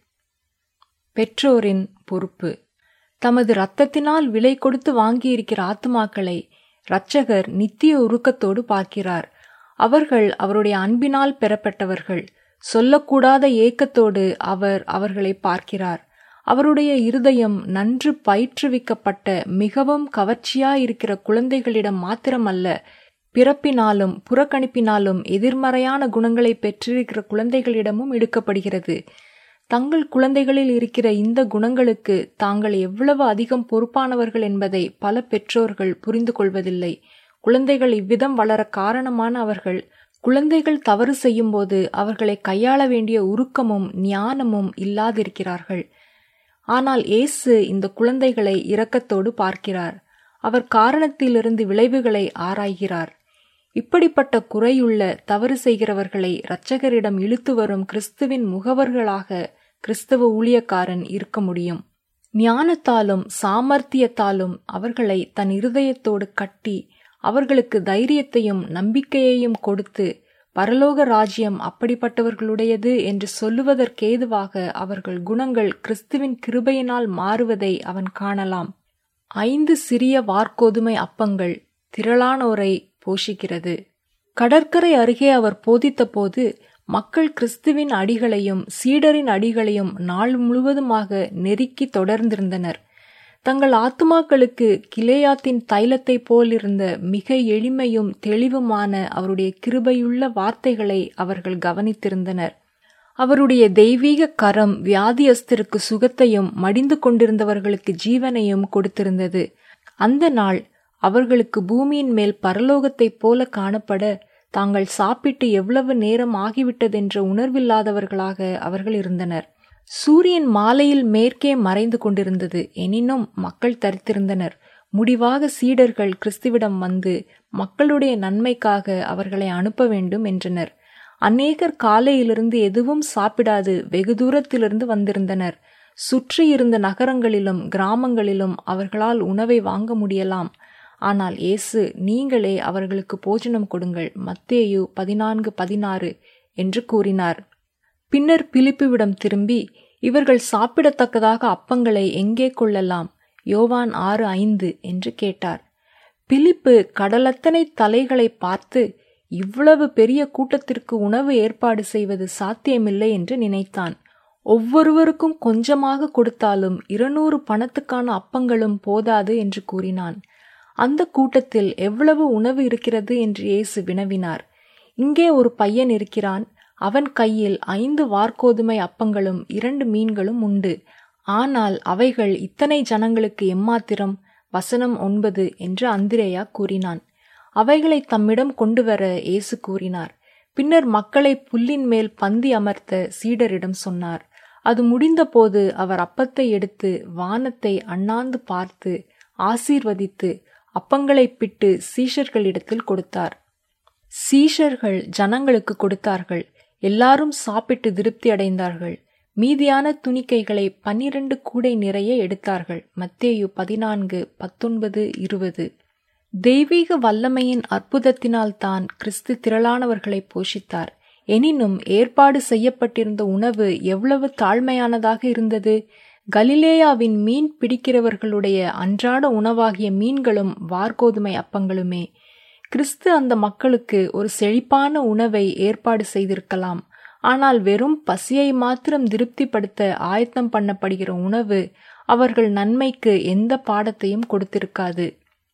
பெற்றோரின் பொறுப்பு தமது இரத்தத்தினால் விலை கொடுத்து வாங்கியிருக்கிற ஆத்துமாக்களை இரட்சகர் நித்திய உருக்கத்தோடு பார்க்கிறார் அவர்கள் அவருடைய அன்பினால் பெறப்பட்டவர்கள் சொல்லக்கூடாத ஏக்கத்தோடு அவர் அவர்களை பார்க்கிறார் அவருடைய இருதயம் நன்று பயிற்றுவிக்கப்பட்ட மிகவும் கவர்ச்சியாயிருக்கிற குழந்தைகளிடம் மாத்திரமல்ல பிறப்பினாலும் புறக்கணிப்பினாலும் எதிர்மறையான குணங்களை பெற்றிருக்கிற குழந்தைகளிடமும் எடுக்கப்படுகிறது தங்கள் குழந்தைகளில் இருக்கிற இந்த குணங்களுக்கு தாங்கள் எவ்வளவு அதிகம் பொறுப்பானவர்கள் என்பதை பல பெற்றோர்கள் புரிந்து கொள்வதில்லை குழந்தைகள் இவ்விதம் வளர காரணமான அவர்கள் குழந்தைகள் தவறு செய்யும்போது அவர்களை கையாள வேண்டிய உருக்கமும் ஞானமும் இல்லாதிருக்கிறார்கள் ஆனால் இயேசு இந்த குழந்தைகளை இரக்கத்தோடு பார்க்கிறார் அவர் காரணத்திலிருந்து விளைவுகளை ஆராய்கிறார் இப்படிப்பட்ட குறையுள்ள தவறு செய்கிறவர்களை இரட்சகரிடம் இழுத்து வரும் கிறிஸ்துவின் முகவர்களாக கிறிஸ்தவ ஊழியக்காரன் இருக்க முடியும் ஞானத்தாலும் சாமர்த்தியத்தாலும் அவர்களை தன் இருதயத்தோடு கட்டி அவர்களுக்கு தைரியத்தையும் நம்பிக்கையையும் கொடுத்து பரலோக ராஜ்யம் அப்படிப்பட்டவர்களுடையது என்று சொல்லுவதற்கேதுவாக அவர்கள் குணங்கள் கிறிஸ்துவின் கிருபையினால் மாறுவதை அவன் காணலாம் ஐந்து சிறிய வார்கோதுமை அப்பங்கள் திரளானோரை போஷிக்கிறது கடற்கரை அருகே அவர் போதித்தபோது மக்கள் கிறிஸ்துவின் அடிகளையும் சீடரின் அடிகளையும் நாள் முழுவதுமாக நெருக்கி தொடர்ந்திருந்தனர் தங்கள் ஆத்துமாக்களுக்கு கிலேயாத்தின் தைலத்தை போலிருந்த மிக எளிமையும் தெளிவுமான அவருடைய கிருபையுள்ள வார்த்தைகளை அவர்கள் கவனித்திருந்தனர் அவருடைய தெய்வீக கரம் வியாதியஸ்தருக்கு சுகத்தையும் மடிந்து கொண்டிருந்தவர்களுக்கு ஜீவனையும் கொடுத்திருந்தது அந்த நாள் அவர்களுக்கு பூமியின் மேல் பரலோகத்தைப் போல காணப்பட தாங்கள் சாப்பிட்டு எவ்வளவு நேரம் ஆகிவிட்டதென்ற உணர்வில்லாதவர்களாக அவர்கள் இருந்தனர் சூரியன் மாலையில் மேற்கே மறைந்து கொண்டிருந்தது எனினும் மக்கள் தரித்திருந்தனர் முடிவாக சீடர்கள் கிறிஸ்துவிடம் வந்து மக்களுடைய நன்மைக்காக அவர்களை அனுப்ப வேண்டும் என்றனர் அநேகர் காலையிலிருந்து எதுவும் சாப்பிடாது வெகு தூரத்திலிருந்து வந்திருந்தனர் சுற்றி இருந்த நகரங்களிலும் கிராமங்களிலும் அவர்களால் உணவை வாங்க முடியலாம் ஆனால் இயேசு நீங்களே அவர்களுக்கு போஜனம் கொடுங்கள் மத்தேயு பதினான்கு பதினாறு என்று கூறினார் பின்னர் பிலிப்புவிடம் திரும்பி இவர்கள் சாப்பிடத்தக்கதாக அப்பங்களை எங்கே கொள்ளலாம் யோவான் ஆறு ஐந்து என்று கேட்டார் பிலிப்பு கடலத்தனை தலைகளை பார்த்து இவ்வளவு பெரிய கூட்டத்திற்கு உணவு ஏற்பாடு செய்வது சாத்தியமில்லை என்று நினைத்தான் ஒவ்வொருவருக்கும் கொஞ்சமாக கொடுத்தாலும் இருநூறு பணத்துக்கான அப்பங்களும் போதாது என்று கூறினான் அந்த கூட்டத்தில் எவ்வளவு உணவு இருக்கிறது என்று இயேசு வினவினார் இங்கே ஒரு பையன் இருக்கிறான் அவன் கையில் ஐந்து வார்கோதுமை அப்பங்களும் இரண்டு மீன்களும் உண்டு ஆனால் அவைகள் இத்தனை ஜனங்களுக்கு எம்மாத்திரம் வசனம் ஒன்பது என்று அந்திரேயா கூறினான் அவைகளை தம்மிடம் கொண்டு வர இயேசு கூறினார் பின்னர் மக்களை புல்லின் மேல் பந்தி அமர்த்த சீடரிடம் சொன்னார் அது முடிந்தபோது அவர் அப்பத்தை எடுத்து வானத்தை அண்ணாந்து பார்த்து ஆசீர்வதித்து அப்பங்களை பிட்டு சீஷர்களிடத்தில் கொடுத்தார் சீஷர்கள் ஜனங்களுக்கு கொடுத்தார்கள் எல்லாரும் சாப்பிட்டு திருப்தி அடைந்தார்கள் மீதியான துணிக்கைகளை பன்னிரண்டு கூடை நிறைய எடுத்தார்கள் மத்தேயு பதினான்கு பத்தொன்பது இருபது தெய்வீக வல்லமையின் அற்புதத்தினால் தான் கிறிஸ்து திரளானவர்களை போஷித்தார் எனினும் ஏற்பாடு செய்யப்பட்டிருந்த உணவு எவ்வளவு தாழ்மையானதாக இருந்தது கலிலேயாவின் மீன் பிடிக்கிறவர்களுடைய அன்றாட உணவாகிய மீன்களும் வார்கோதுமை அப்பங்களுமே கிறிஸ்து அந்த மக்களுக்கு ஒரு செழிப்பான உணவை ஏற்பாடு செய்திருக்கலாம் ஆனால் வெறும் பசியை மாத்திரம் திருப்திப்படுத்த ஆயத்தம் பண்ணப்படுகிற உணவு அவர்கள் நன்மைக்கு எந்த பாடத்தையும் கொடுத்திருக்காது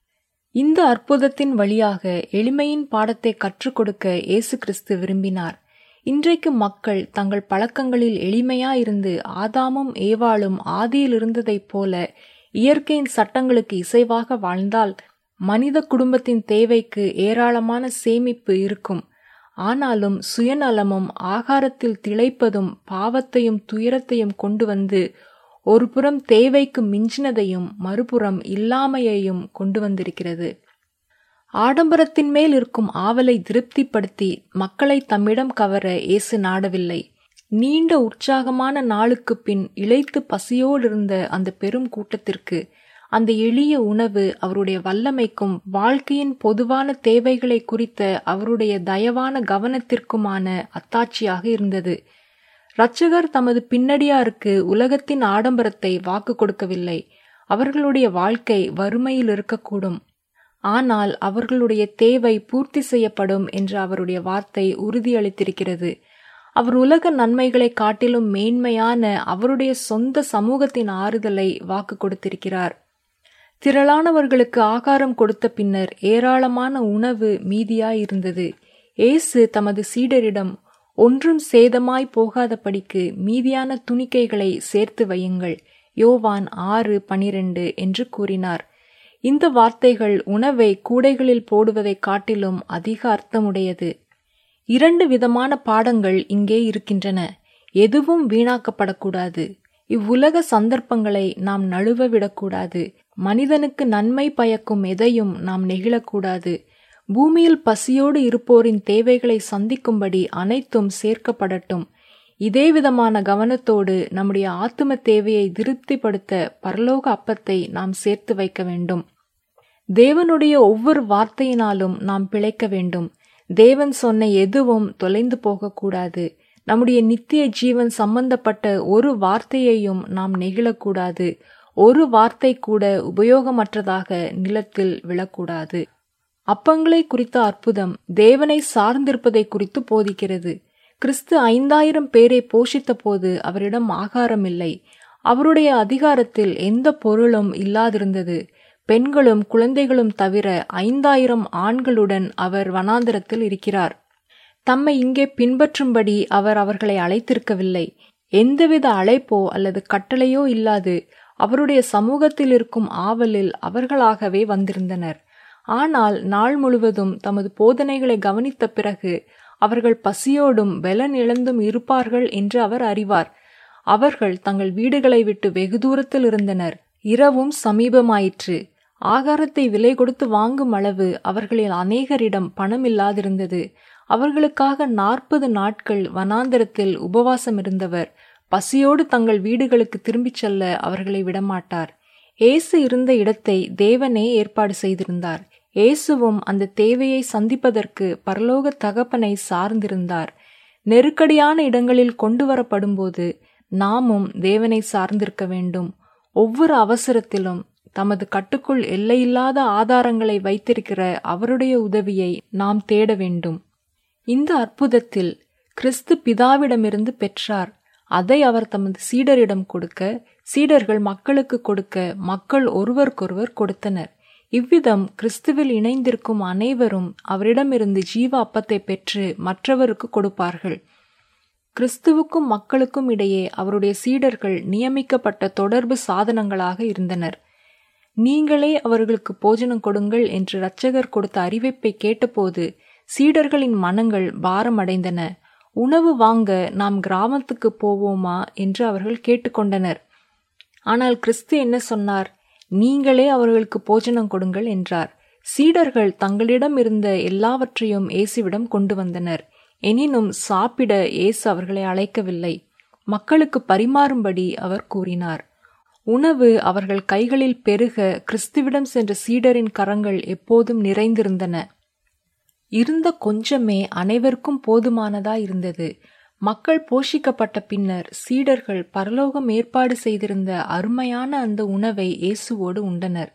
இந்த அற்புதத்தின் வழியாக எளிமையின் பாடத்தை கற்றுக் கொடுக்க இயேசு கிறிஸ்து விரும்பினார் இன்றைக்கு மக்கள் தங்கள் பழக்கங்களில் எளிமையாயிருந்து ஆதாமும் ஏவாளும் ஆதியில் இருந்ததைப் போல இயற்கையின் சட்டங்களுக்கு இசைவாக வாழ்ந்தால் மனித குடும்பத்தின் தேவைக்கு ஏராளமான சேமிப்பு இருக்கும் ஆனாலும் சுயநலமும் ஆகாரத்தில் திளைப்பதும் பாவத்தையும் துயரத்தையும் கொண்டு வந்து ஒரு புறம் தேவைக்கு மிஞ்சினதையும் மறுபுறம் இல்லாமையையும் கொண்டு வந்திருக்கிறது ஆடம்பரத்தின் மேல் இருக்கும் ஆவலை திருப்திப்படுத்தி மக்களை தம்மிடம் கவர இயேசு நாடவில்லை நீண்ட உற்சாகமான நாளுக்கு பின் இழைத்து பசியோடிருந்த அந்த பெரும் கூட்டத்திற்கு அந்த எளிய உணவு அவருடைய வல்லமைக்கும் வாழ்க்கையின் பொதுவான தேவைகளை குறித்த அவருடைய தயவான கவனத்திற்குமான அத்தாட்சியாக இருந்தது இரட்சகர் தமது பின்னடியாருக்கு உலகத்தின் ஆடம்பரத்தை வாக்கு கொடுக்கவில்லை அவர்களுடைய வாழ்க்கை வறுமையில் இருக்கக்கூடும் ஆனால் அவர்களுடைய தேவை பூர்த்தி செய்யப்படும் என்று அவருடைய வார்த்தை உறுதியளித்திருக்கிறது அவர் உலக நன்மைகளை காட்டிலும் மேன்மையான அவருடைய சொந்த சமூகத்தின் ஆறுதலை வாக்கு கொடுத்திருக்கிறார் திரளானவர்களுக்கு ஆகாரம் கொடுத்த பின்னர் ஏராளமான உணவு மீதியாயிருந்தது இயேசு தமது சீடரிடம் ஒன்றும் சேதமாய் போகாதபடிக்கு மீதியான துணிக்கைகளை சேர்த்து வையுங்கள் யோவான் ஆறு பனிரெண்டு என்று கூறினார் இந்த வார்த்தைகள் உணவை கூடைகளில் போடுவதை காட்டிலும் அதிக அர்த்தமுடையது இரண்டு விதமான பாடங்கள் இங்கே இருக்கின்றன எதுவும் வீணாக்கப்படக்கூடாது இவ்வுலக சந்தர்ப்பங்களை நாம் நழுவ விடக்கூடாது மனிதனுக்கு நன்மை பயக்கும் எதையும் நாம் நெகிழக்கூடாது பூமியில் பசியோடு இருப்போரின் தேவைகளை சந்திக்கும்படி அனைத்தும் சேர்க்கப்படட்டும் இதே விதமான கவனத்தோடு நம்முடைய ஆத்தும தேவையை திருப்திப்படுத்த பரலோக அப்பத்தை நாம் சேர்த்து வைக்க வேண்டும் தேவனுடைய ஒவ்வொரு வார்த்தையினாலும் நாம் பிழைக்க வேண்டும் தேவன் சொன்ன எதுவும் தொலைந்து போகக்கூடாது நம்முடைய நித்திய ஜீவன் சம்பந்தப்பட்ட ஒரு வார்த்தையையும் நாம் நெகிழக்கூடாது ஒரு வார்த்தை கூட உபயோகமற்றதாக நிலத்தில் விழக்கூடாது அப்பங்களை குறித்த அற்புதம் தேவனை சார்ந்திருப்பதை குறித்து போதிக்கிறது கிறிஸ்து ஐந்தாயிரம் பேரை போஷித்த போது அவரிடம் ஆகாரம் இல்லை அவருடைய அதிகாரத்தில் எந்த பொருளும் இல்லாதிருந்தது பெண்களும் குழந்தைகளும் தவிர ஐந்தாயிரம் ஆண்களுடன் அவர் வனாந்தரத்தில் இருக்கிறார் தம்மை இங்கே பின்பற்றும்படி அவர் அவர்களை அழைத்திருக்கவில்லை எந்தவித அழைப்போ அல்லது கட்டளையோ இல்லாது அவருடைய சமூகத்தில் இருக்கும் ஆவலில் அவர்களாகவே வந்திருந்தனர் ஆனால் நாள் முழுவதும் தமது போதனைகளை கவனித்த பிறகு அவர்கள் பசியோடும் பலன் இழந்தும் இருப்பார்கள் என்று அவர் அறிவார் அவர்கள் தங்கள் வீடுகளை விட்டு வெகு தூரத்தில் இருந்தனர் இரவும் சமீபமாயிற்று ஆகாரத்தை விலை கொடுத்து வாங்கும் அளவு அவர்களில் அநேகரிடம் பணம் இல்லாதிருந்தது அவர்களுக்காக நாற்பது நாட்கள் வனாந்தரத்தில் உபவாசம் இருந்தவர் பசியோடு தங்கள் வீடுகளுக்கு திரும்பிச் செல்ல அவர்களை விடமாட்டார் ஏசு இருந்த இடத்தை தேவனே ஏற்பாடு செய்திருந்தார் இயேசுவும் அந்த தேவையை சந்திப்பதற்கு பரலோக தகப்பனை சார்ந்திருந்தார் நெருக்கடியான இடங்களில் கொண்டு வரப்படும்போது நாமும் தேவனை சார்ந்திருக்க வேண்டும் ஒவ்வொரு அவசரத்திலும் தமது கட்டுக்குள் எல்லையில்லாத ஆதாரங்களை வைத்திருக்கிற அவருடைய உதவியை நாம் தேட வேண்டும் இந்த அற்புதத்தில் கிறிஸ்து பிதாவிடமிருந்து பெற்றார் அதை அவர் தமது சீடரிடம் கொடுக்க சீடர்கள் மக்களுக்கு கொடுக்க மக்கள் ஒருவருக்கொருவர் கொடுத்தனர் இவ்விதம் கிறிஸ்துவில் இணைந்திருக்கும் அனைவரும் அவரிடமிருந்து ஜீவ அப்பத்தை பெற்று மற்றவருக்கு கொடுப்பார்கள் கிறிஸ்துவுக்கும் மக்களுக்கும் இடையே அவருடைய சீடர்கள் நியமிக்கப்பட்ட தொடர்பு சாதனங்களாக இருந்தனர் நீங்களே அவர்களுக்கு போஜனம் கொடுங்கள் என்று இரட்சகர் கொடுத்த அறிவிப்பை கேட்டபோது சீடர்களின் மனங்கள் பாரமடைந்தன உணவு வாங்க நாம் கிராமத்துக்கு போவோமா என்று அவர்கள் கேட்டுக்கொண்டனர் ஆனால் கிறிஸ்து என்ன சொன்னார் நீங்களே அவர்களுக்கு போஜனம் கொடுங்கள் என்றார் சீடர்கள் தங்களிடம் இருந்த எல்லாவற்றையும் இயேசுவிடம் கொண்டு வந்தனர் எனினும் சாப்பிட இயேசு அவர்களை அழைக்கவில்லை மக்களுக்கு பரிமாறும்படி அவர் கூறினார் உணவு அவர்கள் கைகளில் பெருக கிறிஸ்துவிடம் சென்ற சீடரின் கரங்கள் எப்போதும் நிறைந்திருந்தன இருந்த கொஞ்சமே அனைவருக்கும் போதுமானதாய் இருந்தது மக்கள் போஷிக்கப்பட்ட பின்னர் சீடர்கள் பரலோகம் ஏற்பாடு செய்திருந்த அருமையான அந்த உணவை இயேசுவோடு உண்டனர்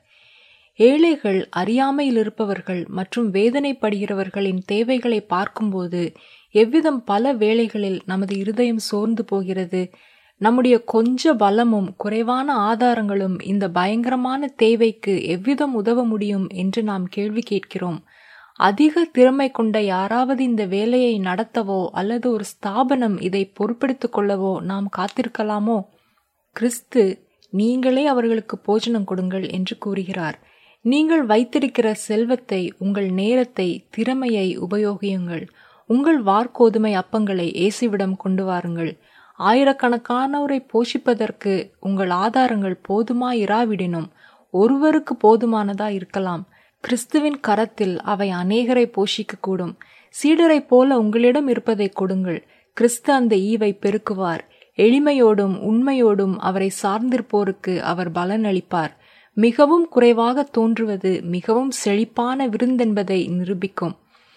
ஏழைகள் அறியாமையில் இருப்பவர்கள் மற்றும் வேதனைப்படுகிறவர்களின் தேவைகளை பார்க்கும்போது எவ்விதம் பல வேளைகளில் நமது இருதயம் சோர்ந்து போகிறது நம்முடைய கொஞ்ச பலமும் குறைவான ஆதாரங்களும் இந்த பயங்கரமான தேவைக்கு எவ்விதம் உதவ முடியும் என்று நாம் கேள்வி கேட்கிறோம் அதிக திறமை கொண்ட யாராவது இந்த வேலையை நடத்தவோ அல்லது ஒரு ஸ்தாபனம் இதை பொறுப்பெடுத்துக் கொள்ளவோ நாம் காத்திருக்கலாமோ கிறிஸ்து நீங்களே அவர்களுக்கு போஜனம் கொடுங்கள் என்று கூறுகிறார் நீங்கள் வைத்திருக்கிற செல்வத்தை உங்கள் நேரத்தை திறமையை உபயோகியுங்கள் உங்கள் வார்கோதுமை அப்பங்களை இயேசுவிடம் கொண்டு வாருங்கள் ஆயிரக்கணக்கானோரை போஷிப்பதற்கு உங்கள் ஆதாரங்கள் போதுமாயிராவிடினும் ஒருவருக்கு போதுமானதா இருக்கலாம் கிறிஸ்துவின் கரத்தில் அவை அநேகரை போஷிக்கக்கூடும் சீடரைப் போல உங்களிடம் இருப்பதை கொடுங்கள் கிறிஸ்து அந்த ஈவை பெருக்குவார் எளிமையோடும் உண்மையோடும் அவரை சார்ந்திருப்போருக்கு அவர் பலன் அளிப்பார் மிகவும் குறைவாக தோன்றுவது மிகவும் செழிப்பான விருந்தென்பதை நிரூபிக்கும்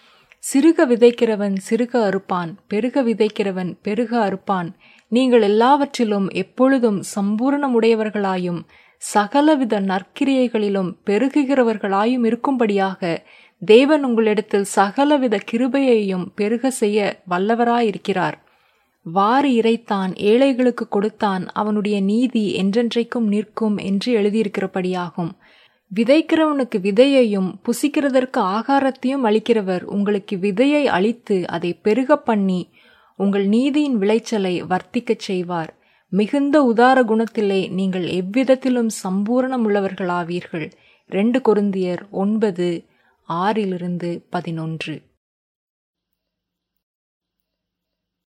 சிறுக விதைக்கிறவன் சிறுக அறுப்பான் பெருக விதைக்கிறவன் பெருக அறுப்பான் நீங்கள் எல்லாவற்றிலும் எப்பொழுதும் சம்பூரணமுடையவர்களாயும் சகலவித நற்கிரியைகளிலும் பெருகுகிறவர்களாயும் இருக்கும்படியாக தேவன் உங்களிடத்தில் சகலவித கிருபையையும் பெருக செய்ய வல்லவராயிருக்கிறார் வாரி இறைத்தான் ஏழைகளுக்கு கொடுத்தான் அவனுடைய நீதி என்றென்றைக்கும் நிற்கும் என்று எழுதியிருக்கிறபடியாகும் விதைக்கிறவனுக்கு விதையையும் புசிக்கிறதற்கு ஆகாரத்தையும் அளிக்கிறவர் உங்களுக்கு விதையை அளித்து அதை பெருக பண்ணி உங்கள் நீதியின் விளைச்சலை வர்த்திக்கச் செய்வார் மிகுந்த உதார குணத்திலே நீங்கள் எவ்விதத்திலும் சம்பூரணம் உள்ளவர்களாவீர்கள் ரெண்டு கொருந்தியர் ஒன்பது ஆறிலிருந்து பதினொன்று